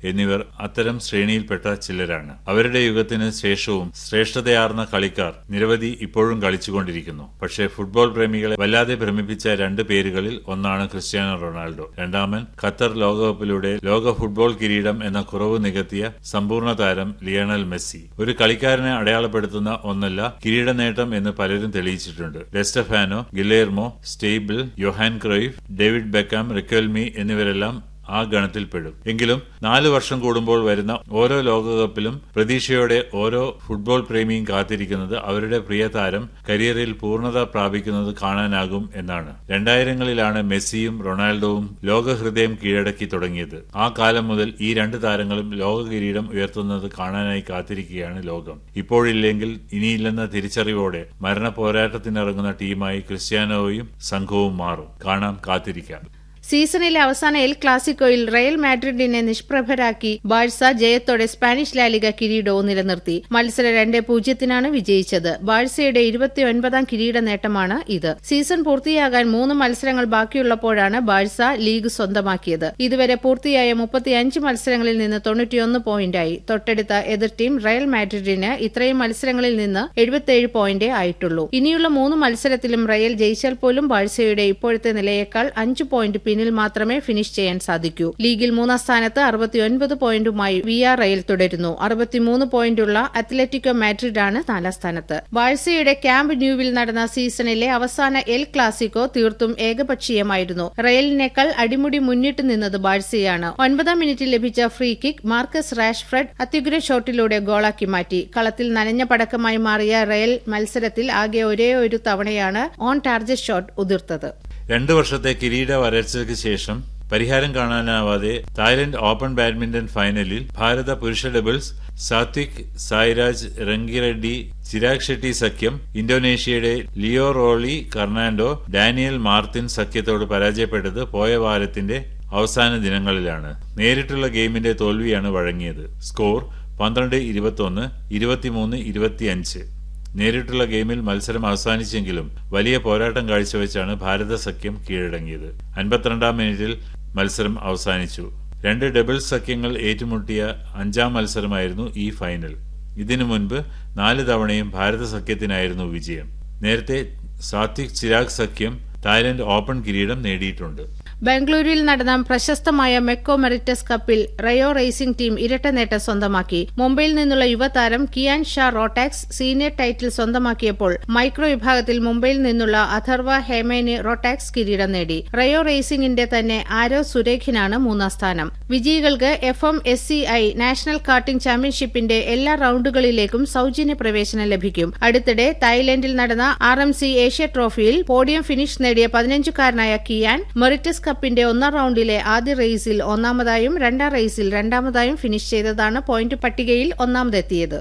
എന്നിവർ അത്തരം ശ്രേണിയിൽപ്പെട്ട ചിലരാണ് അവരുടെ യുഗത്തിന് ശേഷവും ശ്രേഷ്ഠതയാർന്ന കളിക്കാർ നിരവധി ഇപ്പോഴും കളിച്ചുകൊണ്ടിരിക്കുന്നു പക്ഷേ ഫുട്ബോൾ പ്രേമികളെ വല്ലാതെ ഭ്രമിപ്പിച്ച രണ്ട് പേരുകളിൽ ഒന്നാണ് ക്രിസ്ത്യാനോ റൊണാൾഡോ രണ്ടാമൻ ഖത്തർ ലോകകപ്പിലൂടെ ലോക ഫുട്ബോൾ കിരീടം എന്ന കുറവ് നികത്തിയ സമ്പൂർണ്ണ താരം ലിയണൽ മെസ്സി ഒരു കളിക്കാരനെ അടയാളപ്പെടുത്തുന്ന ഒന്നല്ല കിരീട നേട്ടം എന്ന് പലരും തെളിയിച്ചിട്ടുണ്ട് Di Stefano Guillermo Stabile Johan Cruyff David Beckham Riquelme എന്നിവരെല്ലാം ആ ഗണത്തിൽപ്പെടും എങ്കിലും നാല് വർഷം കൂടുമ്പോൾ വരുന്ന ഓരോ ലോകകപ്പിലും പ്രതീക്ഷയോടെ ഓരോ ഫുട്ബോൾ പ്രേമിയും കാത്തിരിക്കുന്നത് അവരുടെ പ്രിയ താരം കരിയറിൽ പൂർണ്ണത പ്രാപിക്കുന്നത് കാണാനാകും എന്നാണ് രണ്ടായിരങ്ങളിലാണ് മെസ്സിയും റൊണാൾഡോവും ലോകഹൃദയം കീഴടക്കി തുടങ്ങിയത് ആ കാലം മുതൽ ഈ രണ്ട് താരങ്ങളും ലോക കിരീടം ഉയർത്തുന്നത് കാണാനായി കാത്തിരിക്കുകയാണ് ലോകം ഇപ്പോഴില്ലെങ്കിൽ ഇനിയില്ലെന്ന തിരിച്ചറിവോടെ മരണ പോരാട്ടത്തിനിറങ്ങുന്ന ടീമായി ക്രിസ്ത്യാനോയും സംഘവും മാറും കാണാം കാത്തിരിക്കാം സീസണിലെ അവസാന എൽ ക്ലാസിക്കോയിൽ റയൽ മാഡ്രിഡിനെ നിഷ്പ്രഭരാക്കി ബാഴ്സ ജയത്തോടെ സ്പാനിഷ് ലാലിക കിരീടവും നിലനിർത്തി മത്സരം രണ്ട് പൂജ്യത്തിനാണ് വിജയിച്ചത് ബാഴ്സയുടെ ഇരുപത്തിയൊൻപതാം കിരീട നേട്ടമാണ് ഇത് സീസൺ പൂർത്തിയാകാൻ മൂന്ന് മത്സരങ്ങൾ ബാക്കിയുള്ളപ്പോഴാണ് ബാഴ്സ ലീഗ് സ്വന്തമാക്കിയത് ഇതുവരെ പൂർത്തിയായ മുപ്പത്തിയഞ്ച് മത്സരങ്ങളിൽ നിന്ന് തൊണ്ണൂറ്റിയൊന്ന് പോയിന്റായി തൊട്ടടുത്ത എതിർ ടീം റയൽ മാഡ്രിഡിന് ഇത്രയും മത്സരങ്ങളിൽ നിന്ന് എഴുപത്തിയേഴ് പോയിന്റേ ആയിട്ടുള്ളൂ ഇനിയുള്ള മൂന്ന് മത്സരത്തിലും റയൽ ജയിച്ചാൽ പോലും ബാഴ്സയുടെ ഇപ്പോഴത്തെ നിലയേക്കാൾ അഞ്ച് പോയിന്റ് പിന്നിൽ മാത്രമേ ഫിനിഷ് ചെയ്യാൻ സാധിക്കൂ ലീഗിൽ മൂന്നാം സ്ഥാനത്ത് അറുപത്തിയൊൻപത് പോയിന്റുമായി വി ആർ റയൽ തുടരുന്നു അറുപത്തിമൂന്ന് പോയിന്റുള്ള അത്ലറ്റിക്കോ മാഡ്രിഡാണ് നാലാം സ്ഥാനത്ത് ബാഴ്സയുടെ ക്യാമ്പ് ന്യൂവിൽ നടന്ന സീസണിലെ അവസാന എൽ ക്ലാസിക്കോ തീർത്തും ഏകപക്ഷീയമായിരുന്നു റയലിനേക്കാൾ അടിമുടി മുന്നിട്ട് നിന്നത് ബാഴ്സയാണ് ഒൻപതാം മിനിറ്റിൽ ലഭിച്ച ഫ്രീ കിക്ക് മാർക്കസ് റാഷ്ഫ്രഡ് അത്യുഗ്ര ഷോട്ടിലൂടെ ഗോളാക്കി മാറ്റി കളത്തിൽ നനഞ്ഞ പടക്കമായി മാറിയ റയൽ മത്സരത്തിൽ ആകെ ഒരേ ഒരു തവണയാണ് ഓൺ ടാർജറ്റ് ഷോട്ട് ഉതിർത്തത് രണ്ടു വർഷത്തെ കിരീട വരൾച്ചയ്ക്ക് ശേഷം പരിഹാരം കാണാനാവാതെ തായ്ലൻഡ് ഓപ്പൺ ബാഡ്മിന്റൺ ഫൈനലിൽ ഭാരത പുരുഷ ഡബിൾസ് സാത്വിക് സായിരാജ് റങ്കിറെഡ്ഡി ചിരാഗ് ഷെട്ടി സഖ്യം ഇന്തോനേഷ്യയുടെ ലിയോ റോളി കർണാൻഡോ ഡാനിയൽ മാർത്തിൻ സഖ്യത്തോട് പരാജയപ്പെട്ടത് പോയ വാരത്തിന്റെ അവസാന ദിനങ്ങളിലാണ് നേരിട്ടുള്ള ഗെയിമിന്റെ തോൽവിയാണ് വഴങ്ങിയത് സ്കോർ പന്ത്രണ്ട് ഇരുപത്തൊന്ന് ഇരുപത്തിമൂന്ന് ഇരുപത്തിയഞ്ച് നേരിട്ടുള്ള ഗെയിമിൽ മത്സരം അവസാനിച്ചെങ്കിലും വലിയ പോരാട്ടം കാഴ്ചവെച്ചാണ് ഭാരത സഖ്യം കീഴടങ്ങിയത് അൻപത്തിരണ്ടാം മിനിറ്റിൽ മത്സരം അവസാനിച്ചു രണ്ട് ഡബിൾസ് സഖ്യങ്ങൾ ഏറ്റുമുട്ടിയ അഞ്ചാം മത്സരമായിരുന്നു ഈ ഫൈനൽ ഇതിനു മുൻപ് നാല് തവണയും ഭാരത സഖ്യത്തിനായിരുന്നു വിജയം നേരത്തെ സാത്വിക് ചിരാഗ് സഖ്യം തായ്ലൻഡ് ഓപ്പൺ കിരീടം നേടിയിട്ടുണ്ട് ബംഗളൂരുവിൽ നടന്ന പ്രശസ്തമായ മെക്കോ മെറിറ്റസ് കപ്പിൽ റയോ റേസിംഗ് ടീം ഇരട്ട നേട്ടം സ്വന്തമാക്കി മുംബൈയിൽ നിന്നുള്ള യുവതാരം Kiaan Shah Rotax senior title സ്വന്തമാക്കിയപ്പോൾ മൈക്രോ വിഭാഗത്തിൽ മുംബൈയിൽ നിന്നുള്ള അഥർവ ഹേമേനി റോട്ടാക്സ് കിരീടം നേടി റയോ റേസിംഗിന്റെ തന്നെ ആരോ സുരേഖിനാണ് മൂന്നാം സ്ഥാനം വിജയികൾക്ക് F M S C I national karting ചാമ്പ്യൻഷിപ്പിന്റെ എല്ലാ റൌണ്ടുകളിലേക്കും സൌജന്യ പ്രവേശനം ലഭിക്കും അടുത്തിടെ തായ്ലൻഡിൽ നടന്ന ആർ എം സി ഏഷ്യ ട്രോഫിയിൽ പോഡിയം ഫിനിഷ് നേടിയ പതിനഞ്ചുകാരനായ കിയാൻ മെറിറ്റസ് കപ്പിന്റെ ഒന്നാം റൌണ്ടിലെ ആദ്യ റേസിൽ ഒന്നാമതായും രണ്ടാം റേസിൽ രണ്ടാമതായും ഫിനിഷ് ചെയ്തതാണ് പോയിന്റ് പട്ടികയിൽ ഒന്നാമതെത്തിയത്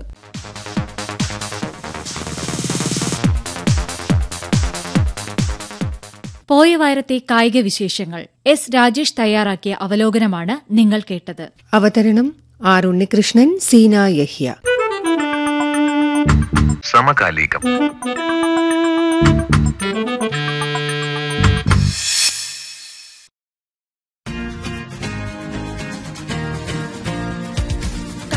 പോയ വാരത്തെ കായിക വിശേഷങ്ങൾ എസ് രാജേഷ് തയ്യാറാക്കിയ അവലോകനമാണ് നിങ്ങൾ കേട്ടത് അവതരണം ആർ ഉണ്ണികൃഷ്ണൻ സീന യഹ്യ സമകാലികം